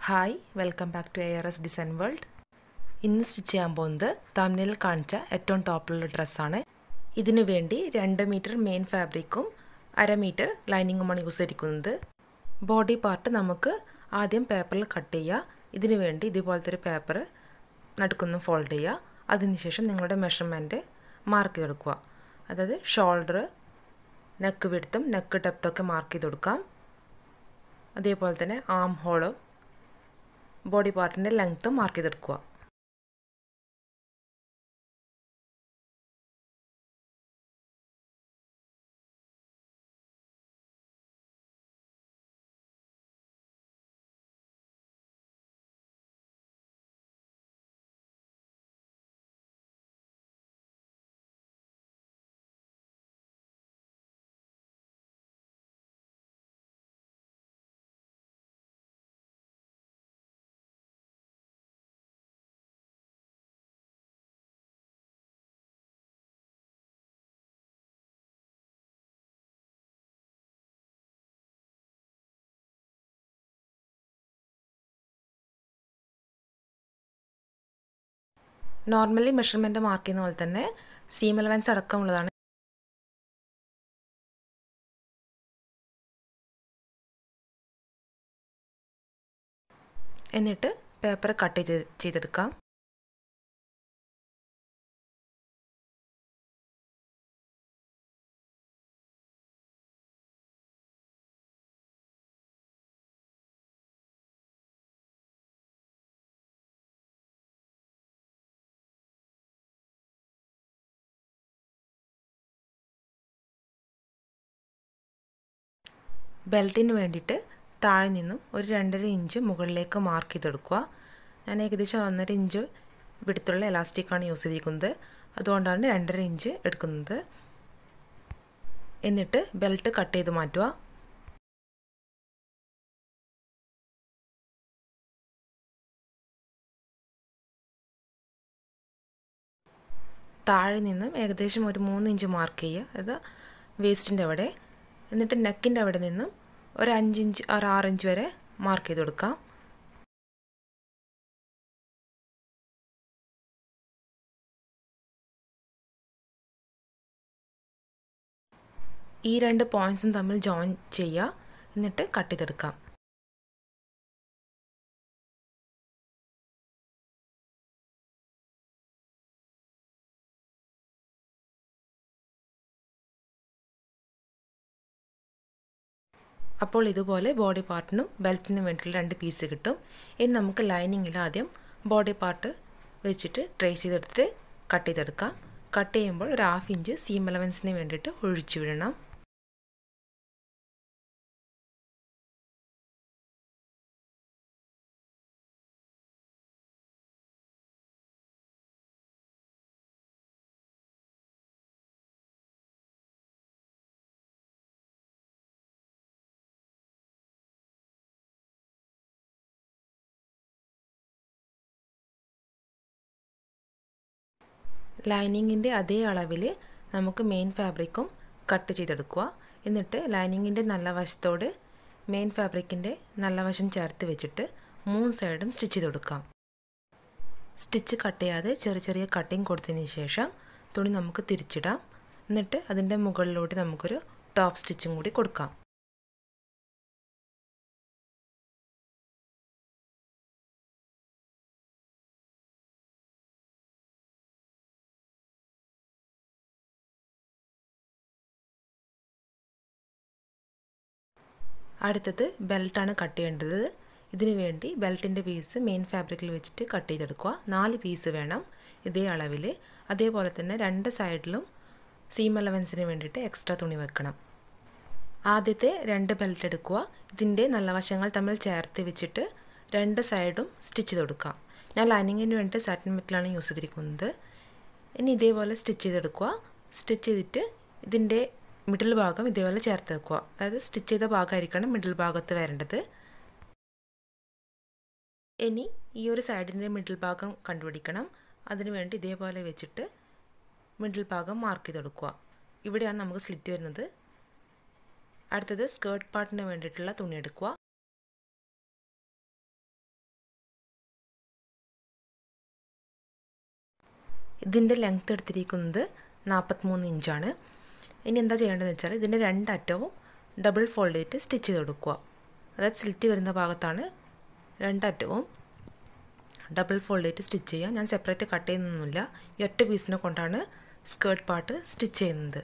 hi welcome back to A R S design world ഇന്ന് stitch ചെയ്യാൻ പോകുന്നത് തമിഴിൽ കാണിച്ച ഏറ്റവും ടോപ്പിലുള്ള ഡ്രസ്സാണ് ഇതിനു വേണ്ടി രണ്ട് മീറ്റർ മെയിൻ ഫാബ്രിക്കും അര മീറ്റർ ലൈനിങ്ങുമാണ് യൂസ് ചെയ്തിരിക്കുന്നത് ബോഡി പാർട്ട് നമുക്ക് ആദ്യം പേപ്പറിൽ കട്ട് ചെയ്യുക ഇതിനു വേണ്ടി ഇതുപോലത്തെ ഒരു പേപ്പർ നടുക്കുന്ന ഫോൾഡ് ചെയ്യുക അതിനുശേഷം നിങ്ങളുടെ മെഷർമെൻറ്റ് മാർക്ക് ചെയ്തെടുക്കുക അതായത് ഷോൾഡർ നെക്ക് വിടുത്തും നെക്ക് ഡെപ്തൊക്കെ മാർക്ക് ചെയ്ത് കൊടുക്കാം അതേപോലെ തന്നെ ആം ഹോളും ബോഡി പാർട്ടിൻ്റെ ലെങ്ത്തും മാർക്ക് ചെയ്തെടുക്കുക നോർമലി മെഷർമെൻറ്റ് മാർക്ക് ചെയ്യുന്ന പോലെ തന്നെ സീം അലവൻസ് അടക്കമുള്ളതാണ് എന്നിട്ട് പേപ്പർ കട്ട് ചെയ്ത് ചെയ്തെടുക്കാം ബെൽറ്റിന് വേണ്ടിയിട്ട് താഴെ നിന്നും ഒരു രണ്ടര ഇഞ്ച് മുകളിലേക്ക് മാർക്ക് ചെയ്തെടുക്കുക ഞാൻ ഏകദേശം ഒന്നര ഇഞ്ച് വിടുത്തുള്ള എലാസ്റ്റിക്കാണ് യൂസ് ചെയ്തിരിക്കുന്നത് അതുകൊണ്ടാണ് രണ്ടര ഇഞ്ച് എടുക്കുന്നത് എന്നിട്ട് ബെൽറ്റ് കട്ട് ചെയ്ത് മാറ്റുക താഴെ നിന്നും ഏകദേശം ഒരു മൂന്ന് ഇഞ്ച് മാർക്ക് ചെയ്യുക അതായത് വേസ്റ്റിൻ്റെ അവിടെ എന്നിട്ട് നെക്കിൻ്റെ അവിടെ നിന്നും ഒരു അഞ്ചിഞ്ച് ഒരു ആറിഞ്ച് വരെ മാർക്ക് ചെയ്ത് കൊടുക്കാം ഈ രണ്ട് പോയിൻറ്റ്സും തമ്മിൽ ജോയിൻ ചെയ്യുക എന്നിട്ട് കട്ട് ചെയ്തെടുക്കാം അപ്പോൾ ഇതുപോലെ ബോഡി പാർട്ടിനും ബെൽറ്റിനും വേണ്ടിയിട്ടുള്ള രണ്ട് പീസ് കിട്ടും ഇനി നമുക്ക് ലൈനിങ്ങിൽ ആദ്യം ബോഡി പാർട്ട് വെച്ചിട്ട് ട്രേസ് ചെയ്തെടുത്തിട്ട് കട്ട് ചെയ്തെടുക്കാം കട്ട് ചെയ്യുമ്പോൾ ഒരു ഹാഫ് ഇഞ്ച് സീം അലവൻസിന് വേണ്ടിയിട്ട് ഒഴിച്ചു വിടണം ലൈനിങ്ങിൻ്റെ അതേ അളവിൽ നമുക്ക് മെയിൻ ഫാബ്രിക്കും കട്ട് ചെയ്തെടുക്കുക എന്നിട്ട് ലൈനിങ്ങിൻ്റെ നല്ല വശത്തോട് മെയിൻ ഫാബ്രിക്കിൻ്റെ നല്ല വശം ചേർത്ത് വെച്ചിട്ട് മൂന്ന് സൈഡും സ്റ്റിച്ച് ചെയ്ത് കൊടുക്കാം സ്റ്റിച്ച് കട്ട് ചെയ്യാതെ ചെറിയ ചെറിയ കട്ടിങ് കൊടുത്തതിന് ശേഷം തുണി നമുക്ക് തിരിച്ചിടാം എന്നിട്ട് അതിൻ്റെ മുകളിലൂടെ നമുക്കൊരു ടോപ്പ് സ്റ്റിച്ചും കൂടി കൊടുക്കാം അടുത്തത് ബെൽറ്റാണ് കട്ട് ചെയ്യേണ്ടത് ഇതിനു വേണ്ടി ബെൽറ്റിൻ്റെ പീസ് മെയിൻ ഫാബ്രിക്കിൽ വെച്ചിട്ട് കട്ട് ചെയ്തെടുക്കുക നാല് പീസ് വേണം ഇതേ അളവിൽ അതേപോലെ തന്നെ രണ്ട് സൈഡിലും സീം അലവൻസിന് വേണ്ടിയിട്ട് എക്സ്ട്രാ തുണി വെക്കണം ആദ്യത്തെ രണ്ട് ബെൽറ്റ് എടുക്കുക ഇതിൻ്റെ നല്ല വശങ്ങൾ തമ്മിൽ ചേർത്ത് വെച്ചിട്ട് രണ്ട് സൈഡും സ്റ്റിച്ച് ചെയ്ത് കൊടുക്കാം ഞാൻ ലൈനിങ്ങിന് വേണ്ടി സാറ്റിൻ മെറ്റലാണ് യൂസ് ചെയ്തിരിക്കുന്നത് ഇനി ഇതേപോലെ സ്റ്റിച്ച് ചെയ്തെടുക്കുക സ്റ്റിച്ച് ചെയ്തിട്ട് ഇതിൻ്റെ മിഡിൽ ഭാഗം ഇതേപോലെ ചേർത്ത് വെക്കുക അതായത് സ്റ്റിച്ച് ചെയ്ത ഭാഗമായിരിക്കണം മിഡിൽ ഭാഗത്ത് വരേണ്ടത് ഇനി ഈ ഒരു സൈഡിൻ്റെ മിഡിൽ ഭാഗം കണ്ടുപിടിക്കണം അതിനുവേണ്ടി ഇതേപോലെ വെച്ചിട്ട് മിഡിൽ ഭാഗം മാർക്ക് ചെയ്ത് കൊടുക്കുക ഇവിടെയാണ് നമുക്ക് സ്ലിറ്റ് വരുന്നത് അടുത്തത് സ്കേർട്ട് പാർട്ടിന് വേണ്ടിയിട്ടുള്ള തുണി എടുക്കുക ഇതിൻ്റെ ലെങ്ത് എടുത്തിരിക്കുന്നത് നാൽപ്പത്തിമൂന്ന് ഇഞ്ചാണ് ഇനി എന്താ ചെയ്യേണ്ടതെന്ന് വെച്ചാൽ ഇതിൻ്റെ രണ്ടറ്റവും ഡബിൾ ഫോൾഡ് ചെയ്തിട്ട് സ്റ്റിച്ച് ചെയ്ത് കൊടുക്കുക അതായത് സ്ലിറ്റ് വരുന്ന ഭാഗത്താണ് രണ്ടറ്റവും ഡബിൾ ഫോൾഡ് ചെയ്തിട്ട് സ്റ്റിച്ച് ചെയ്യുക ഞാൻ സെപ്പറേറ്റ് കട്ട് ചെയ്യുന്നൊന്നുമില്ല ഈ ഒറ്റ പീസിനെ കൊണ്ടാണ് സ്കേർട്ട് പാർട്ട് സ്റ്റിച്ച് ചെയ്യുന്നത്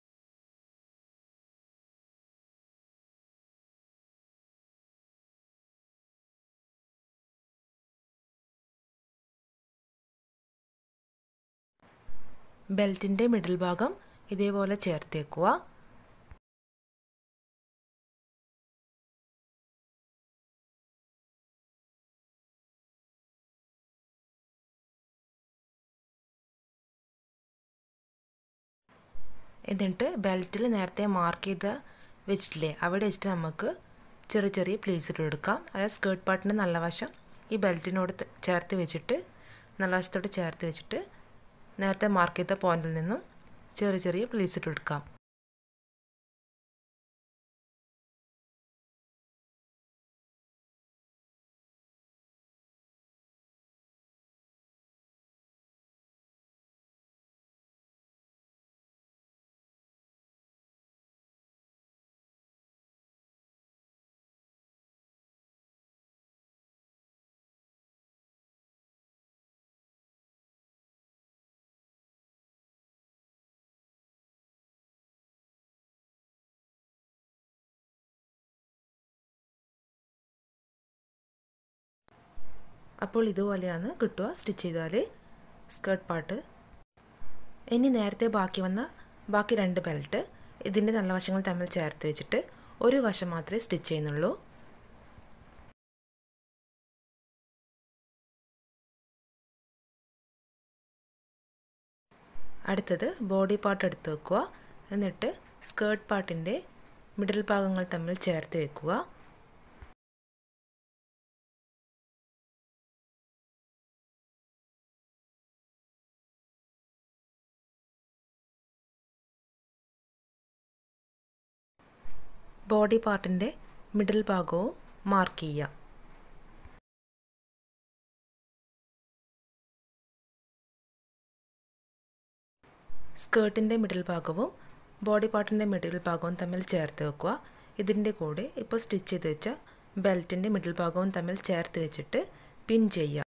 ബെൽറ്റിൻ്റെ മിഡിൽ ഭാഗം ഇതേപോലെ ചേർത്തേക്കുക എന്നിട്ട് ബെൽറ്റിൽ നേരത്തെ മാർക്ക് ചെയ്ത് വെച്ചിട്ടില്ലേ അവിടെ വെച്ചിട്ട് നമുക്ക് ചെറിയ ചെറിയ പ്ലീസ് ഇട്ട് കൊടുക്കാം അതായത് സ്കേർട്ട് പാർട്ടിൻ്റെ നല്ല വശം ഈ ബെൽറ്റിനോട് ചേർത്ത് വെച്ചിട്ട് നല്ല വശത്തോട് ചേർത്ത് വെച്ചിട്ട് നേരത്തെ മാർക്ക് ചെയ്ത പോയിന്റിൽ നിന്നും ചെറിയ ചെറിയ പ്ലീസ് ഇട്ട് കൊടുക്കാം അപ്പോൾ ഇതുപോലെയാണ് കിട്ടുക സ്റ്റിച്ച് ചെയ്താൽ സ്കേർട്ട് പാർട്ട് ഇനി നേരത്തെ ബാക്കി വന്ന ബാക്കി രണ്ട് ബെൽറ്റ് ഇതിൻ്റെ നല്ല വശങ്ങൾ തമ്മിൽ ചേർത്ത് വെച്ചിട്ട് ഒരു വശം മാത്രമേ സ്റ്റിച്ച് ചെയ്യുന്നുള്ളൂ അടുത്തത് ബോഡി പാർട്ട് എടുത്ത് വെക്കുക എന്നിട്ട് സ്കേർട്ട് പാർട്ടിൻ്റെ മിഡിൽ ഭാഗങ്ങൾ തമ്മിൽ ചേർത്ത് വെക്കുക ബോഡി പാർട്ടിൻ്റെ മിഡിൽ ഭാഗവും മാർക്ക് ചെയ്യുക സ്കേർട്ടിൻ്റെ മിഡിൽ ഭാഗവും ബോഡി പാർട്ടിൻ്റെ മിഡിൽ ഭാഗവും തമ്മിൽ ചേർത്ത് വെക്കുക ഇതിൻ്റെ കൂടെ ഇപ്പോൾ സ്റ്റിച്ച് ചെയ്ത് വെച്ച ബെൽറ്റിൻ്റെ മിഡിൽ ഭാഗവും തമ്മിൽ ചേർത്ത് വെച്ചിട്ട് പിൻ ചെയ്യുക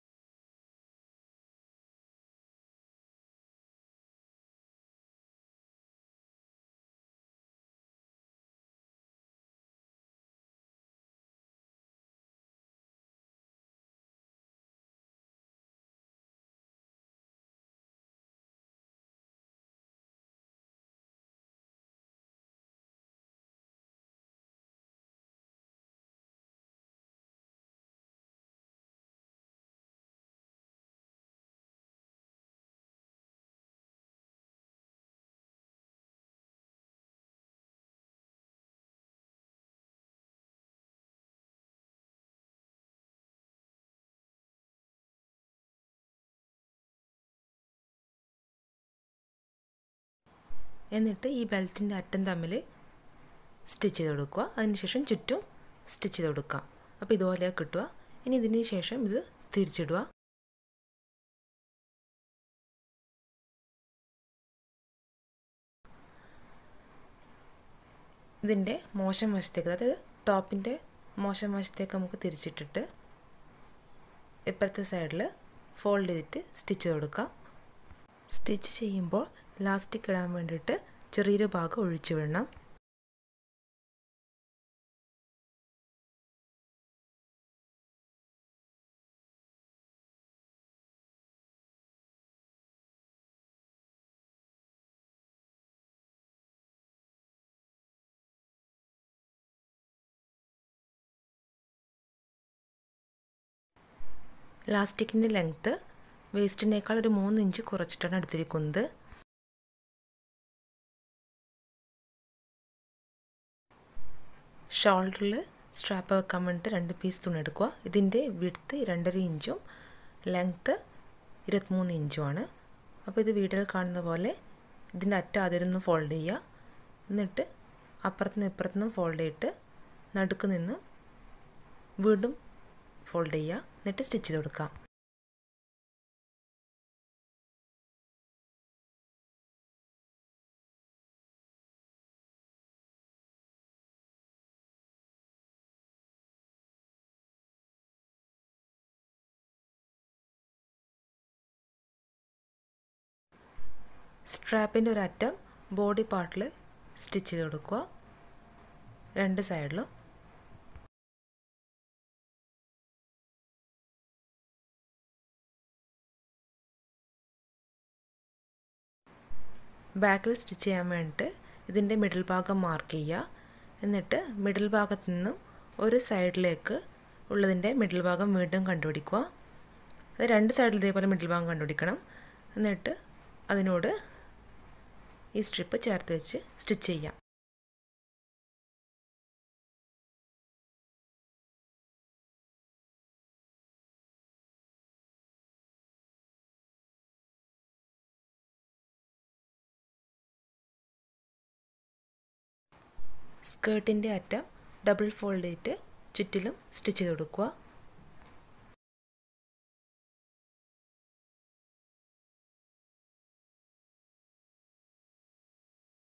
എന്നിട്ട് ഈ ബെൽറ്റിൻ്റെ അറ്റം തമ്മിൽ സ്റ്റിച്ച് ചെയ്ത് കൊടുക്കുക അതിനുശേഷം ചുറ്റും സ്റ്റിച്ച് ചെയ്ത് കൊടുക്കാം അപ്പോൾ ഇതുപോലെ കിട്ടുക ഇനി ഇതിന് ശേഷം ഇത് തിരിച്ചിടുക ഇതിൻ്റെ മോശം വശത്തേക്ക് അതായത് ടോപ്പിൻ്റെ മോശം വശത്തേക്ക് നമുക്ക് തിരിച്ചിട്ടിട്ട് ഇപ്പുറത്തെ സൈഡിൽ ഫോൾഡ് ചെയ്തിട്ട് സ്റ്റിച്ച് ചെയ്ത് കൊടുക്കാം സ്റ്റിച്ച് ചെയ്യുമ്പോൾ ലാസ്റ്റിക് ഇടാൻ വേണ്ടിയിട്ട് ചെറിയൊരു ഭാഗം ഒഴിച്ചു വിടണം ലാസ്റ്റിക്കിൻ്റെ ലെങ്ത്ത് വേസ്റ്റിനേക്കാൾ ഒരു മൂന്ന് ഇഞ്ച് കുറച്ചിട്ടാണ് എടുത്തിരിക്കുന്നത് ഷോൾഡറിൽ സ്ട്രാപ്പ് വെക്കാൻ വേണ്ടിയിട്ട് രണ്ട് പീസ് തുണി എടുക്കുക ഇതിൻ്റെ വിഡ്ത്ത് രണ്ടര ഇഞ്ചും ലെങ്ത്ത് ഇരുപത്തിമൂന്ന് ഇഞ്ചുമാണ് അപ്പോൾ ഇത് വീഡിയോയിൽ കാണുന്ന പോലെ ഇതിൻ്റെ അറ്റം അതിലൊന്ന് ഫോൾഡ് ചെയ്യുക എന്നിട്ട് അപ്പുറത്തുനിന്ന് ഇപ്പുറത്തുനിന്നും ഫോൾഡ് ചെയ്തിട്ട് നടുക്ക് നിന്ന് വീണ്ടും ഫോൾഡ് ചെയ്യുക എന്നിട്ട് സ്റ്റിച്ച് ചെയ്ത് കൊടുക്കാം സ്ട്രാപ്പിൻ്റെ ഒരു അറ്റം ബോഡി പാർട്ടിൽ സ്റ്റിച്ച് ചെയ്ത് കൊടുക്കുക രണ്ട് സൈഡിലും ബാക്കിൽ സ്റ്റിച്ച് ചെയ്യാൻ വേണ്ടിയിട്ട് ഇതിൻ്റെ മിഡിൽ ഭാഗം മാർക്ക് ചെയ്യുക എന്നിട്ട് മിഡിൽ ഭാഗത്ത് നിന്നും ഒരു സൈഡിലേക്ക് ഉള്ളതിൻ്റെ മിഡിൽ ഭാഗം വീണ്ടും കണ്ടുപിടിക്കുക അത് രണ്ട് സൈഡിൽ ഇതേപോലെ മിഡിൽ ഭാഗം കണ്ടുപിടിക്കണം എന്നിട്ട് അതിനോട് ഈ സ്ട്രിപ്പ് ചേർത്ത് വെച്ച് സ്റ്റിച്ച് ചെയ്യാം സ്കേർട്ടിൻ്റെ അറ്റം ഡബിൾ ഫോൾഡ് ചെയ്തിട്ട് ചുറ്റിലും സ്റ്റിച്ച് ചെയ്ത് കൊടുക്കുക